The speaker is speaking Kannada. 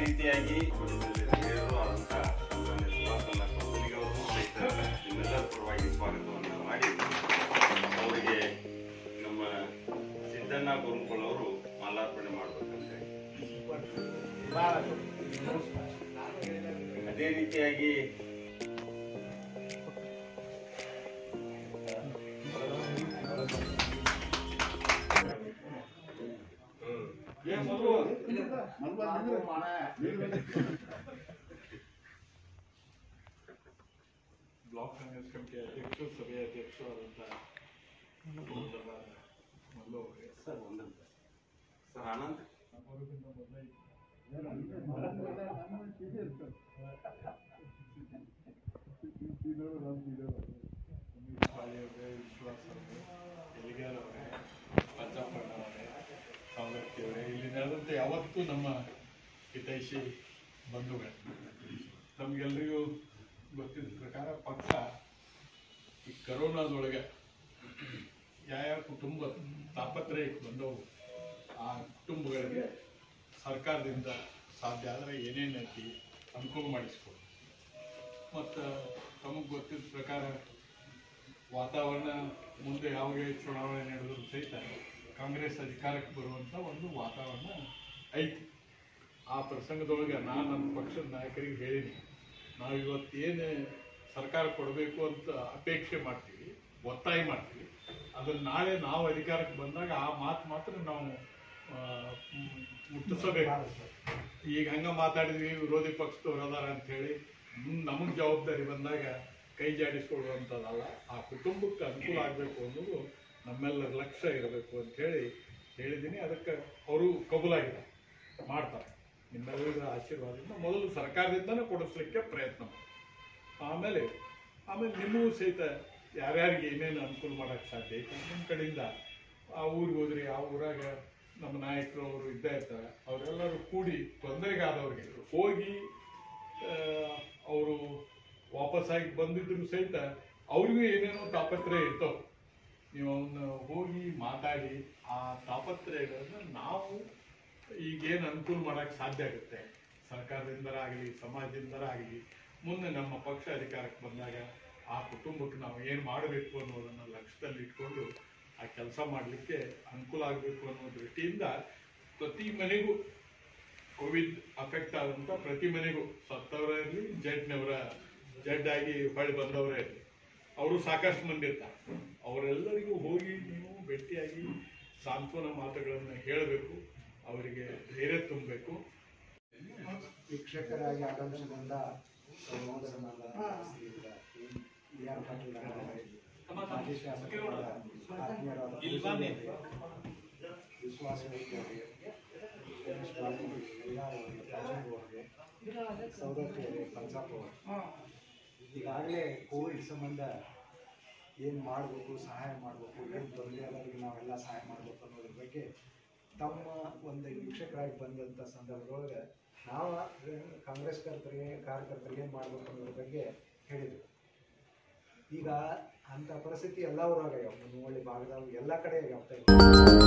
ರೀತಿಯಾಗಿ ಹಿರಿಯರು ಆದಂತ ಸನ್ಮಾನ್ಯ ಸುಭಾಷ್ ಚಂದ್ರ ಕಂಪನಿಗವರು ಸಹಿತ ನಿಮ್ಮೆಲ್ಲರ ಪರವಾಗಿ ಸ್ವಾಗತವನ್ನು ಮಾಡಿ ಅವರಿಗೆ ನಮ್ಮ ಸಿದ್ದಣ್ಣ ಗುರುಕುಲ್ ಅವರು ಮಾಲಾರ್ಪಣೆ ಮಾಡ್ಬೇಕಂತ ಅದೇ ರೀತಿಯಾಗಿ ಬ್ಲಾಕ್ ಕಾಂಗ್ರೆಸ್ ಕಮಿಟಿ ಅಧ್ಯಕ್ಷರು ಸಭೆಯ ಅಧ್ಯಕ್ಷರು ಆದಂಥ ಮಲ್ಲು ಅವರಿಗೆ ಸರ್ ಒಂದಂತ ಸರ್ ಆನಂದ್ ಅವರಿಗಿಂತ ಮೊದಲೇ ಅಮಿತ್ ಶಾಲಿ ಅವರೇ ವಿಶ್ವಾಸ್ ಅವರೇ ಎಲಿಗಾರ್ ಅವರೇ ಪಂಚಪ್ಪಣ್ಣ ಅವರೇ ಸಾವರ್ತಿ ಅವರೇ ಇಲ್ಲಿ ನಡೆದಂತೆ ಯಾವತ್ತೂ ನಮ್ಮ ಹಿತೈಷಿ ಬಂಧುಗಳು ನಮಗೆಲ್ಲರಿಗೂ ಗೊತ್ತಿದ್ದ ಪ್ರಕಾರ ಪಕ್ಷ ಈ ಕರೋನಾದೊಳಗೆ ಯಾವ್ಯಾವ ಕುಟುಂಬ ತಾಪತ್ರಯಕ್ಕೆ ಬಂದವು ಆ ಕುಟುಂಬಗಳಿಗೆ ಸರ್ಕಾರದಿಂದ ಸಾಧ್ಯ ಆದರೆ ಏನೇನು ಐತಿ ಅನುಕೂಲ ಮಾಡಿಸ್ಕೊಡು ಮತ್ತು ತಮಗೆ ಗೊತ್ತಿದ್ದ ಪ್ರಕಾರ ವಾತಾವರಣ ಮುಂದೆ ಯಾವಾಗ ಚುನಾವಣೆ ನಡೆದರೂ ಸಹಿತ ಕಾಂಗ್ರೆಸ್ ಅಧಿಕಾರಕ್ಕೆ ಬರುವಂಥ ಒಂದು ವಾತಾವರಣ ಐತಿ ಆ ಪ್ರಸಂಗದೊಳಗೆ ನಾನು ನನ್ನ ಪಕ್ಷದ ನಾಯಕರಿಗೆ ಹೇಳೀನಿ ನಾವು ಇವತ್ತೇನು ಸರ್ಕಾರ ಕೊಡಬೇಕು ಅಂತ ಅಪೇಕ್ಷೆ ಮಾಡ್ತೀವಿ ಒತ್ತಾಯ ಮಾಡ್ತೀವಿ ಅದನ್ನ ನಾಳೆ ನಾವು ಅಧಿಕಾರಕ್ಕೆ ಬಂದಾಗ ಆ ಮಾತು ಮಾತ್ರ ನಾವು ಆ, ಮ್, ಮುಟ್ಟಿಸಬೇಕು ಈಗ ಹಂಗ ಮಾತಾಡಿದ್ವಿ ವಿರೋಧಿ ಪಕ್ಷದವ್ರು ಅದಾರ ಅಂತ ಹೇಳಿ ನಮಗೆ ಜವಾಬ್ದಾರಿ ಬಂದಾಗ ಕೈ ಜಾಡಿಸ್ಕೊಳ್ಳುವಂಥದ್ದಲ್ಲ ಆ ಕುಟುಂಬಕ್ಕೆ ಅನುಕೂಲ ಆಗಬೇಕು ಅನ್ನೋದು ನಮ್ಮೆಲ್ಲರ ಲಕ್ಷ್ಯ ಇರಬೇಕು ಅಂತ ಹೇಳಿ ಹೇಳಿದ್ದೀನಿ ಅದಕ್ಕೆ ಅವರು ಕಬೂಲಾಗಿದ್ದಾರೆ ಮಾಡ್ತಾರೆ ನಿಮ್ಮೆಲ್ಲರ ಆಶೀರ್ವಾದದಿಂದ ಮೊದಲು ಸರ್ಕಾರದಿಂದನೇ ಕೊಡಿಸ್ಲಿಕ್ಕೆ ಪ್ರಯತ್ನ ಮಾಡಿ ಆಮೇಲೆ ಆಮೇಲೆ ನಿಮಗೂ ಸಹಿತ ಯಾರ್ಯಾರಿಗೆ ಏನೇನು ಅನುಕೂಲ ಮಾಡೋಕ್ಕೆ ಸಾಧ್ಯ ಐತೆ ನಿಮ್ಮ ಕಡೆಯಿಂದ ಆ ಊರಿಗೆ ಹೋದ್ರಿ ಆ ಊರಾಗ ನಮ್ಮ ನಾಯಕರು ಅವರು ಇದ್ದೇ ಇರ್ತಾರೆ ಅವರೆಲ್ಲರೂ ಕೂಡಿ ತೊಂದರೆಗಾದವ್ರಿಗೆ ಹೋಗಿ ಅವರು ವಾಪಸ್ಸಾಗಿ ಬಂದಿದ್ರು ಸಹಿತ ಅವ್ರಿಗೂ ಏನೇನೋ ತಾಪತ್ರಯ ಇರ್ತಾವೆ ನೀವು ಅವನ್ನ ಹೋಗಿ ಮಾತಾಡಿ ಆ ತಾಪತ್ರಯಗಳನ್ನ ನಾವು ಈಗೇನು ಅನುಕೂಲ ಮಾಡೋಕ್ಕೆ ಸಾಧ್ಯ ಆಗುತ್ತೆ ಸರ್ಕಾರದಿಂದರ ಆಗಲಿ ಸಮಾಜದಿಂದರ ಆಗಲಿ ಮುಂದೆ ನಮ್ಮ ಪಕ್ಷ ಅಧಿಕಾರಕ್ಕೆ ಬಂದಾಗ ಆ ಕುಟುಂಬಕ್ಕೆ ನಾವು ಏನು ಮಾಡಬೇಕು ಅನ್ನೋದನ್ನು ಲಕ್ಷ್ಯದಲ್ಲಿ ಇಟ್ಕೊಂಡು ಆ ಕೆಲಸ ಮಾಡಲಿಕ್ಕೆ ಅನುಕೂಲ ಆಗಬೇಕು ಅನ್ನೋ ದೃಷ್ಟಿಯಿಂದ ಪ್ರತಿ ಮನೆಗೂ ಕೋವಿಡ್ ಅಫೆಕ್ಟ್ ಆದಂಥ ಪ್ರತಿ ಮನೆಗೂ ಸತ್ತವರೇ ಇರಲಿ ಜಡ್ನವರ ಜಡ್ ಆಗಿ ಹೊಳ್ಳಿ ಬಂದವರೇ ಇರಲಿ ಅವರು ಸಾಕಷ್ಟು ಮಂದಿ ಇರ್ತಾರೆ ಅವರೆಲ್ಲರಿಗೂ ಹೋಗಿ ನೀವು ಭೇಟಿಯಾಗಿ ಸಾಂತ್ವನ ಮಾತುಗಳನ್ನು ಹೇಳಬೇಕು ಅವರಿಗೆ ಧೈರ್ಯ ತುಂಬಬೇಕು ವೀಕ್ಷಕರಾಗಿ ಆಗಮಿಸಿದಂತ ಸಹೋದರ ಶ್ರೀಯುತ ಬಿ ಆರ್ ಪಾಟೀಲ್ ಅವರೇ, ಮಾಜಿ ಶಾಸಕರಾದ ಆತ್ಮೀಯರಾದ ವಿಶ್ವಾಸ ವ್ಯಕ್ತಿ ಅವರಿಗೆ ರಮೇಶ್ ಬಾಬು ಎಲ್ಲಾರ್ ಅವರಿಗೆ ರಾಜು ಅವರಿಗೆ ಸೌದತ್ತಿ ಅವರಿಗೆ ಪಂಚಾಪ್ ಅವರು ಈಗಾಗಲೇ ಕೋವಿಡ್ ಸಂಬಂಧ ಏನು ಮಾಡಬೇಕು ಸಹಾಯ ಮಾಡಬೇಕು ಏನು ತೊಂದರೆ ಆದವರಿಗೆ ನಾವೆಲ್ಲ ಸಹಾಯ ಮಾಡಬೇಕು ಅನ್ನೋದ್ರ ಬಗ್ಗೆ ತಮ್ಮ ಒಂದು ವೀಕ್ಷಕರಾಗಿ ಬಂದಂಥ ಸಂದರ್ಭದೊಳಗೆ ನಾವು ಕಾಂಗ್ರೆಸ್ ಕರ್ತರಿಗೆ ಕಾರ್ಯಕರ್ತರಿಗೆ ಏನು ಮಾಡಬೇಕು ಅನ್ನೋದ್ರ ಬಗ್ಗೆ ಹೇಳಿದ್ರು ಈಗ ಅಂಥ ಪರಿಸ್ಥಿತಿ ಎಲ್ಲ ಊರಾಗ ಆಗ್ಯಾವ ಮುನ್ನೋಳಿ ಭಾಗದಾಗ ಎಲ್ಲ ಕಡೆ ಆಗ್ಯಾವ